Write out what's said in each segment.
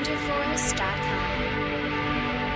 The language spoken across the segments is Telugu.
WonderForest.com.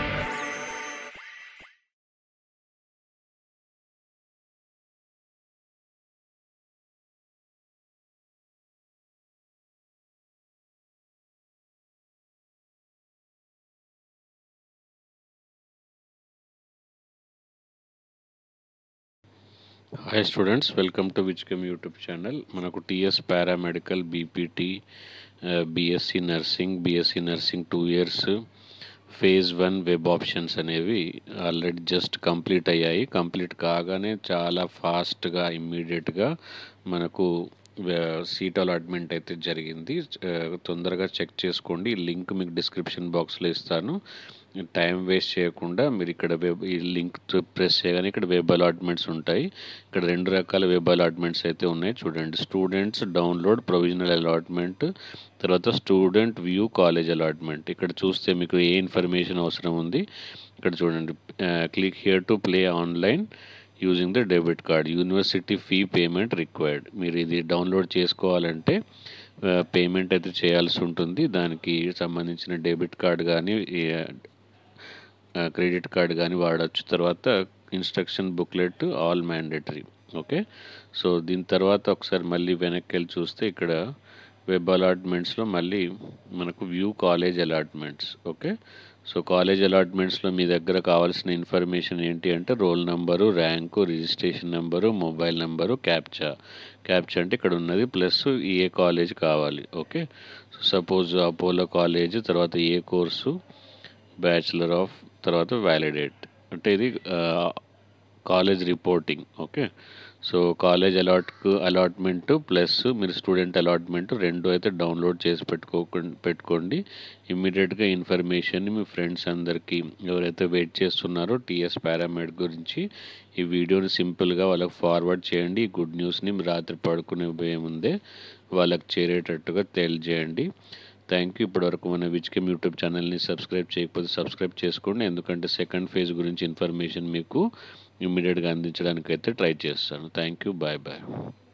Hi students welcome to విచ్కమ్ యూట్యూబ్ ఛానల్ మనకు TS paramedical BPT BSc nursing BSc nursing two years phase one web options అనేవి ఆల్రెడీ జస్ట్ కంప్లీట్ అయ్యాయి కంప్లీట్ కాగానే చాలా ఫాస్ట్గా ఇమ్మీడియట్గా మనకు సీట్ అలాట్మెంట్ అయితే జరిగింది ఆ, తొందరగా చెక్ చేసుకోండి ఈ లింక్ మీకు డిస్క్రిప్షన్ బాక్స్లో ఇస్తాను టైం వేస్ట్ చేయకుండా మీరు ఇక్కడ వెబ్ ఈ లింక్ ప్రెస్ చేయగానే ఇక్కడ వెబ్ అలాట్మెంట్స్ ఉంటాయి ఇక్కడ రెండు రకాల వెబ్ అలాట్మెంట్స్ అయితే ఉన్నాయి చూడండి స్టూడెంట్స్ డౌన్లోడ్ ప్రొవిజనల్ అలాట్మెంట్ తర్వాత స్టూడెంట్ వ్యూ కాలేజ్ అలాట్మెంట్ ఇక్కడ చూస్తే మీకు ఏ ఇన్ఫర్మేషన్ అవసరం ఉంది ఇక్కడ చూడండి click here to play online using the debit card university fee payment required మీరు ఇది డౌన్లోడ్ చేసుకోవాలంటే పేమెంట్ అయితే చేయాల్సి ఉంటుంది దానికి సంబంధించిన డెబిట్ కార్డ్ కానీ క్రెడిట్ కార్డ్ కానీ వాడచ్చు తర్వాత instruction booklet all mandatory okay so దీని తర్వాత ఒకసారి మళ్ళీ వెనక్కి వెళ్ళి చూస్తే ఇక్కడ వెబ్ అలాట్మెంట్స్లో మళ్ళీ మనకు view college allotments okay so college అలాట్మెంట్స్లో మీ దగ్గర కావాల్సిన ఇన్ఫర్మేషన్ ఏంటి అంటే roll number rank registration number mobile number captcha captcha అంటే ఇక్కడ ఉన్నది ప్లస్ ఏ కాలేజ్ కావాలి okay so suppose Apollo college తర్వాత ఏ కోర్సు బ్యాచిలర్ ఆఫ్ తర్వాత వ్యాలిడేట్ అంటే ఇది college reporting okay so college అలాట్కు అలాట్మెంట్ ప్లస్ మీరు స్టూడెంట్ అలాట్మెంట్ రెండు అయితే డౌన్లోడ్ చేసి పెట్టుకో పెట్టుకోండి ఇమ్మీడియట్గా ఇన్ఫర్మేషన్ని మీ ఫ్రెండ్స్ అందరికీ ఎవరైతే వెయిట్ చేస్తున్నారో టీఎస్ పారామెడ్ గురించి ఈ వీడియోని సింపుల్గా వాళ్ళకి ఫార్వర్డ్ చేయండి ఈ గుడ్ న్యూస్ని మీరు రాత్రి పడుకునే పోయే ముందే వాళ్ళకి చేరేటట్టుగా తెలియజేయండి థ్యాంక్ యూ ఇప్పటివరకు మన విచ్కెమ్ యూట్యూబ్ ఛానల్ని సబ్స్క్రైబ్ చేయకపోతే సబ్స్క్రైబ్ చేసుకోండి ఎందుకంటే సెకండ్ ఫేజ్ గురించి ఇన్ఫర్మేషన్ మీకు ఇమ్మీడియట్గా అందించడానికి అయితే ట్రై చేస్తాను థ్యాంక్ యూ బాయ్ బాయ్